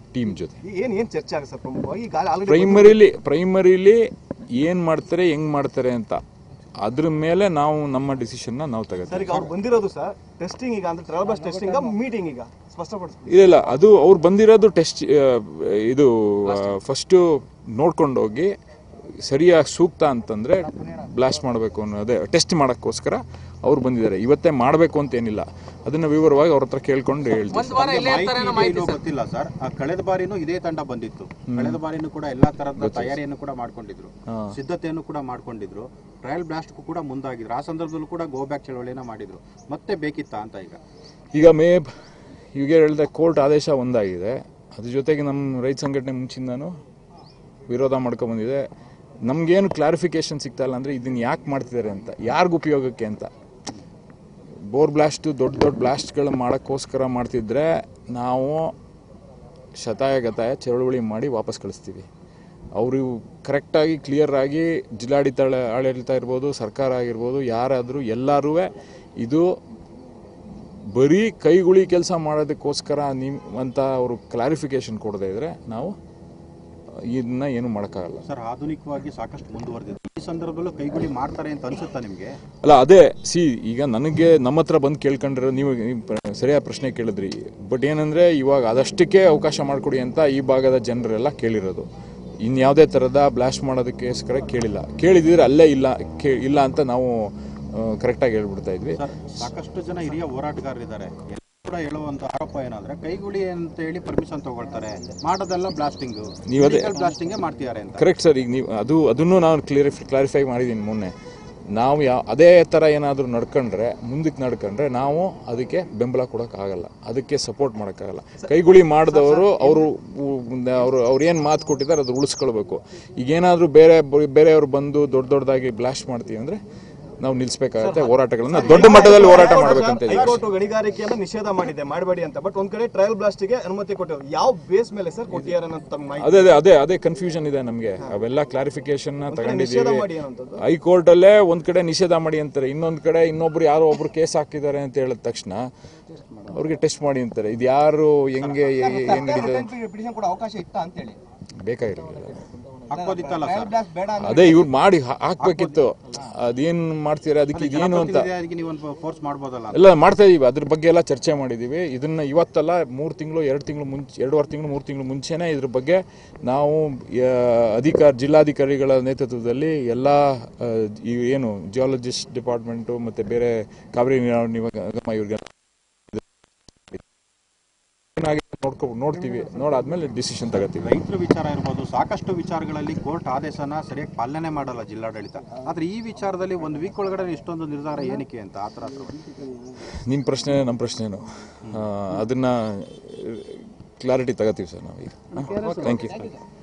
team ಜೊತೆ ಏನ್ ಏನ್ ಚರ್ಚೆ ಆಗುತ್ತೆ ಸರ್ ಪ್ರಮುಖವಾಗಿ ಈಗ ಆಲ್ರೆಡಿ ಪ್ರೈಮರಿಲಿ ಪ್ರೈಮರಿಲಿ ಏನು ಮಾಡ್ತಾರೆ ಹೆಂಗ್ ಮಾಡ್ತಾರೆ ಅಂತ ಅದ್ರ ಮೇಲೆ ನಾವು ನಮ್ಮ ಡಿಸಿಷನ್ನ ನಾವು ಸರ್ ತಗೋತೀವಿ ಈಗ ಅವ್ರು ಬಂದಿರೋದು ಸರ್ ಟೆಸ್ಟಿಂಗ್ ಈಗ ಅಂದ್ರೆ ಟ್ರಯಲ್ ಬಸ್ ಟೆಸ್ಟಿಂಗ್ ಮೀಟಿಂಗ್ ಈಗ ಸ್ಪಷ್ಟಪಡಿಸ್ತೀವಿ ಇಲ್ಲ ಇಲ್ಲ ಅದು ಅವ್ರು ಬಂದಿರೋದು ಟೆಸ್ಟ್ ಇದು ಫಸ್ಟು ನೋಡ್ಕೊಂಡೋಗಿ ಸರಿಯಾಗಿ ಸೂಕ್ತ ಅಂತಂದರೆ ಬ್ಲಾಸ್ಟ್ ಮಾಡಬೇಕು ಅನ್ನೋದೇ ಟೆಸ್ಟ್ ಮಾಡೋಕ್ಕೋಸ್ಕರ ಅವ್ರು ಬಂದಿದ್ದಾರೆ ಇವತ್ತೇ ಮಾಡಬೇಕು ಅಂತ ಏನಿಲ್ಲ ಅದನ್ನು ವಿವರವಾಗಿ ಅವ್ರ ಹತ್ರ ಕೇಳ್ಕೊಂಡು ಹೇಳ್ತೀವಿ ಮಾಹಿತಿ ಇದೆಯೋ ಗೊತ್ತಿಲ್ಲ ಸರ್ ಆ ಕಳೆದ ಬಾರಿನೂ ಇದೇ ತಂಡ ಬಂದಿತ್ತು ಕಳೆದ ಬಾರಿನೂ ಕೂಡ ಎಲ್ಲಾ ತರದ ತಯಾರಿಯನ್ನು ಕೂಡ ಮಾಡ್ಕೊಂಡಿದ್ರು ಸಿದ್ಧತೆಯನ್ನು ಕೂಡ ಮಾಡ್ಕೊಂಡಿದ್ರು ಟ್ರಯಲ್ ಬ್ಲಾಸ್ಟ್ ಕೂಡ ಮುಂದಾಗಿದ್ರು ಆ ಸಂದರ್ಭದಲ್ಲೂ ಕೂಡ ಗೋ ಬ್ಯಾಕ್ ಚಳವಳಿಯನ್ನ ಮಾಡಿದ್ರು ಮತ್ತೆ ಬೇಕಿತ್ತಾ ಅಂತ ಈಗ ಈಗ ಮೇ ಈಗ ಹೇಳಿದೆ ಕೋರ್ಟ್ ಆದೇಶ ಒಂದಾಗಿದೆ ಅದ್ರ ಜೊತೆಗೆ ನಮ್ಮ ರೈತ ಸಂಘಟನೆ ಮುಂಚಿಂದನೂ ವಿರೋಧ ಮಾಡ್ಕೊಂಬಂದಿದೆ ನಮಗೇನು ಕ್ಲಾರಿಫಿಕೇಶನ್ ಸಿಗ್ತಾ ಇಲ್ಲ ಅಂದರೆ ಇದನ್ನು ಯಾಕೆ ಮಾಡ್ತಿದ್ದಾರೆ ಅಂತ ಯಾರಿಗೂ ಉಪಯೋಗಕ್ಕೆ ಅಂತ ಬೋರ್ ಬ್ಲಾಸ್ಟು ದೊಡ್ಡ ದೊಡ್ಡ ಬ್ಲಾಸ್ಟ್ಗಳು ಮಾಡೋಕ್ಕೋಸ್ಕರ ಮಾಡ್ತಿದ್ರೆ ನಾವು ಶತಾಯ ಗತಾಯ ಚಳುವಳಿ ಮಾಡಿ ವಾಪಸ್ ಕಳಿಸ್ತೀವಿ ಅವರು ಕರೆಕ್ಟಾಗಿ ಕ್ಲಿಯರ್ ಆಗಿ ಜಿಲ್ಲಾಡಳಿತ ಆಡಳಿತ ಇರ್ಬೋದು ಸರ್ಕಾರ ಆಗಿರ್ಬೋದು ಯಾರಾದರೂ ಎಲ್ಲರೂ ಇದು ಬರೀ ಕೈಗುಳಿ ಕೆಲಸ ಮಾಡೋದಕ್ಕೋಸ್ಕರ ನೀವು ಅಂತ ಅವರು ಕ್ಲಾರಿಫಿಕೇಶನ್ ಕೊಡದೇ ಇದ್ರೆ ನಾವು ಇದನ್ನ ಏನು ಮಾಡೋಕ್ಕಾಗಲ್ಲ ಸರ್ ಆಧುನಿಕವಾಗಿ ಸಾಕಷ್ಟು ಮುಂದುವರೆದಿದೆ ಈ ಸಂದರ್ಭದಲ್ಲೂ ಕೈಗುಳಿ ಮಾಡ್ತಾರೆ ಅಂತ ಅನ್ಸುತ್ತಾ ನಿಮ್ಗೆ ಅಲ್ಲ ಅದೇ ಸಿ ಈಗ ನನಗೆ ನಮ್ಮ ಹತ್ರ ಬಂದು ಕೇಳ್ಕೊಂಡ್ರೆ ನೀವು ನೀವು ಪ್ರ- ಸರಿಯಾದ ಪ್ರಶ್ನೆ ಕೇಳಿದ್ರಿ ಬಟ್ ಏನಂದರೆ ಇವಾಗ ಅದಷ್ಟಕ್ಕೆ ಅವಕಾಶ ಮಾಡಿಕೊಡಿ ಅಂತ ಈ ಭಾಗದ ಜನರೆಲ್ಲ ಕೇಳಿರೋದು ಇನ್ಯಾವುದೇ ಥರದ ಬ್ಲಾಸ್ಟ್ ಮಾಡೋದಕ್ಕೋಸ್ಕರ ಕೇಳಿಲ್ಲ ಕೇಳಿದಿದ್ರೆ ಅಲ್ಲೇ ಇಲ್ಲ ಕೇ ಇಲ್ಲ ಅಂತ ನಾವು ಕರೆಕ್ಟಾಗಿ ಹೇಳ್ಬಿಡ್ತಾ ಇದ್ವಿ ಸರ್ ಸಾಕಷ್ಟು ಜನ ಹಿರಿಯ ಹೋರಾಟಗಾರರಿದ್ದಾರೆ ಎಲ್ಲರೂ ಕೂಡ ಹೇಳುವಂತ ಆರೋಪ ಏನಂದ್ರೆ ಕೈಗುಳಿ ಅಂತ ಹೇಳಿ ಪರ್ಮಿಷನ್ ತಗೊಳ್ತಾರೆ ಮಾಡೋದೆಲ್ಲ ಬ್ಲಾಸ್ಟಿಂಗ್ ನೀವು ಅದೇ- ಬ್ಲಾಸ್ಟಿಂಗ್ ಮಾಡ್ತಿದ್ದಾರೆ ಅಂತ ಕರೆಕ್ಟ್ ಸರ್ ಈಗ ನೀವು ಅದು ಅದನ್ನು ನಾನು ಕ್ಲಿಯರಿಫೈ ಕ್ಲಾರಿಫೈ ಮಾಡಿದ್ದೀನಿ ಮೊನ್ನೆ ನಾವು ಯಾವ ಅದೇ ಥರ ಏನಾದರೂ ನಡ್ಕೊಂಡ್ರೆ ಮುಂದಕ್ಕೆ ನಡ್ಕೊಂಡ್ರೆ ನಾವು ಅದಕ್ಕೆ ಬೆಂಬಲ ಕೊಡೋಕ್ಕಾಗಲ್ಲ ಅದಕ್ಕೆ ಸಪೋರ್ಟ್ ಮಾಡೋಕ್ಕಾಗಲ್ಲ ಕೈಗುಳಿ ಮಾಡಿದವರು ಅವರು ಅವರು ಅವ್ರು ಏನು ಮಾತು ಕೊಟ್ಟಿದ್ದಾರೆ ಅದು ಉಳಿಸ್ಕೊಳ್ಬೇಕು ಈಗೇನಾದರೂ ಬೇರೆ ಬೇರೆಯವರು ಬಂದು ದೊಡ್ಡ ದೊಡ್ಡದಾಗಿ ಬ್ಲಾಸ್ಟ್ ಮಾಡ್ತೀವಿ ಅಂದರೆ ನಾವು ನಿಲ್ಲಿಸ್ಬೇಕಾಗತ್ತೆ ಹೋರಾಟಗಳನ್ನ ದೊಡ್ಡ ಮಟ್ಟದಲ್ಲಿ ಹೋರಾಟ ಮಾಡ್ಬೇಕಂತ ಇದೆ ಹೈಕೋರ್ಟ್ ಗಣಿಗಾರಿಕೆಯನ್ನ ನಿಷೇಧ ಮಾಡಿದೆ ಮಾಡಬೇಡಿ ಅಂತ ಬಟ್ ಒಂದ್ ಕಡೆ ಟ್ರಯಲ್ ಬ್ಲಾಸ್ಟ್ ಗೆ ಅನುಮತಿ ಕೊಟ್ಟಿದ್ರು ಯಾವ ಬೇಸ್ ಮೇಲೆ ಸರ್ ಕೊಟ್ಟಿದ್ದಾರೆ ಅನ್ನೋ ತಮ್ಮ ಮಾಹಿತಿ ಅದೇ ಅದೇ ಅದೇ ಅದೇ ಕನ್ಫ್ಯೂಷನ್ ಇದೆ ನಮಗೆ ಅವೆಲ್ಲ ಕ್ಲಾರಿಫಿಕೇಶನ್ ನಿಷೇಧ ತಗೊಂಡಿದ್ದೀವಿ ಮಾಡಿ ಅನ್ನೋಂಥದ್ದು ಹೈಕೋರ್ಟ್ ಅಲ್ಲೇ ಒಂದ್ ಕಡೆ ನಿಷೇಧ ಮಾಡಿ ಅಂತಾರೆ ಇನ್ನೊಂದ್ ಕಡೆ ಇನ್ನೊಬ್ರು ಯಾರೋ ಒಬ್ರು ಕೇಸ್ ಹಾಕಿದ್ದಾರೆ ಅಂತ ಹೇಳಿದ ತಕ್ಷಣ ಅವ್ರಿಗೆ ಟೆಸ್ಟ್ ಮಾಡಿ ಅಂತಾರೆ ಇದು ಯಾರು ಹೆಂಗೆ ಏ- ಏನ್ ನಡೀತದೆ ಪಿಟಿಷನ್ ಕೂಡ ಅವಕಾಶ ಇತ್ತಾ ಅಂತೇಳಿ ಬೇಕಾಗಿರಲಿಲ್ಲ ಹಾಕೋದಿತ್ತಲ್ಲ ಸರ್ ಬ್ಲಾಸ್ಟ್ ಬೇಡ ಅದೇ ಇವ್ರು ಮಾಡಿ ಹಾ- ಹಾಕ್ಬೇಕಿತ್ತು ಅದೇನ್ ಮಾಡ್ತೀರಾ ಅದಕ್ಕೆ ಇದೇನು ಅಂತ ಅದಕ್ಕೆ ನೀವು ಒಂದು ಫೋರ್ಸ್ ಮಾಡ್ಬೋದಲ್ಲ ಎಲ್ಲ ಮಾಡ್ತಾ ಇದೀವಿ ಅದ್ರ ಬಗ್ಗೆ ಎಲ್ಲ ಚರ್ಚೆ ಮಾಡಿದೀವಿ ಇದನ್ನ ಇವತ್ತಲ್ಲ ಮೂರು ತಿಂಗಳು ಎರಡು ತಿಂಗಳು ಮುಂಚೆ ಎರಡೂವರೆ ತಿಂಗಳು ಮೂರು ತಿಂಗಳು ಮುಂಚೆನೇ ಇದ್ರ ಬಗ್ಗೆ ನಾವು ಆ, ಅಧಿಕಾರ ಜಿಲ್ಲಾಧಿಕಾರಿಗಳ ನೇತೃತ್ವದಲ್ಲಿ ಎಲ್ಲ ಆ, ಈ ಏನು ಜಿಯಾಲಜಿಸ್ಟ್ ಡಿಪಾರ್ಟ್ಮೆಂಟು ಮತ್ತು ಬೇರೆ ಕಾವೇರಿ ನೀರಾವರಿ ನಿಗಮ ಇವ್ರಿಗೆ ಏನಾಗಿದೆ ನೋಡ್ಕೊ ನೋಡ್ತೀವಿ ನೋಡಾದ್ಮೇಲೆ ಡಿಸಿಷನ್ ತಗೋತೀವಿ ರೈತರ ವಿಚಾರ ಇರ್ಬೋದು ಸಾಕಷ್ಟು ವಿಚಾರಗಳಲ್ಲಿ ಕೋರ್ಟ್ ಆದೇಶನ ಸರಿಯಾಗಿ ಪಾಲನೆ ಮಾಡಲ್ಲ ಜಿಲ್ಲಾಡಳಿತ ಆದ್ರೆ ಈ ವಿಚಾರದಲ್ಲಿ ಒಂದು ವೀಕ್ ಒಳಗಡೆ ಇಷ್ಟೊಂದು ನಿರ್ಧಾರ ಏನಕ್ಕೆ ಅಂತ ಆ ಥರ ನಿಮ್ಮ ಪ್ರಶ್ನೆ ನಮ್ಮ ಪ್ರಶ್ನೆನು ಆ, ಅದನ್ನ ಕ್ಲಾರಿಟಿ ತಗೋತೀವಿ ಸರ್ ನಾವೀಗ ಥ್ಯಾಂಕ್ ಯು